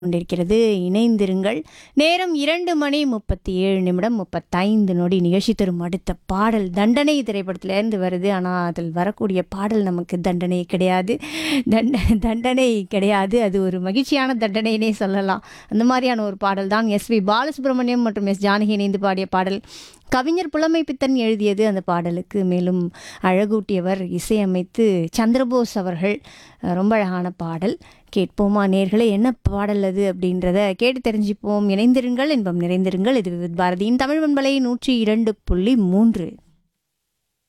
கொண்டிருக்கிறது இணைந்திருங்கள் நேரம் இரண்டு மணி முப்பத்தி ஏழு நிமிடம் முப்பத்தைந்து நொடி நிகழ்ச்சி தரும் அடுத்த பாடல் தண்டனை திரைப்படத்திலேருந்து வருது ஆனால் அதில் வரக்கூடிய பாடல் நமக்கு தண்டனை கிடையாது தண்ட தண்டனை கிடையாது அது ஒரு மகிழ்ச்சியான தண்டனைனே சொல்லலாம் அந்த மாதிரியான ஒரு பாடல் தான் எஸ் வி பாலசுப்ரமணியம் மற்றும் எஸ் ஜானகி இணைந்து பாடிய பாடல் கவிஞர் புலமை பித்தன் எழுதியது அந்த பாடலுக்கு மேலும் அழகூட்டியவர் இசையமைத்து சந்திரபோஸ் அவர்கள் அஹ், ரொம்ப அழகான பாடல் கேட்போமா நேர்களே என்ன பாடல் அது அப்படின்றத கேட்டு தெரிஞ்சுப்போம் இணைந்திருங்கள் இன்பம் நிறைந்திருங்கள் இது விவித் பாரதியின் தமிழ் பண்பலை நூற்றி இரண்டு புள்ளி மூன்று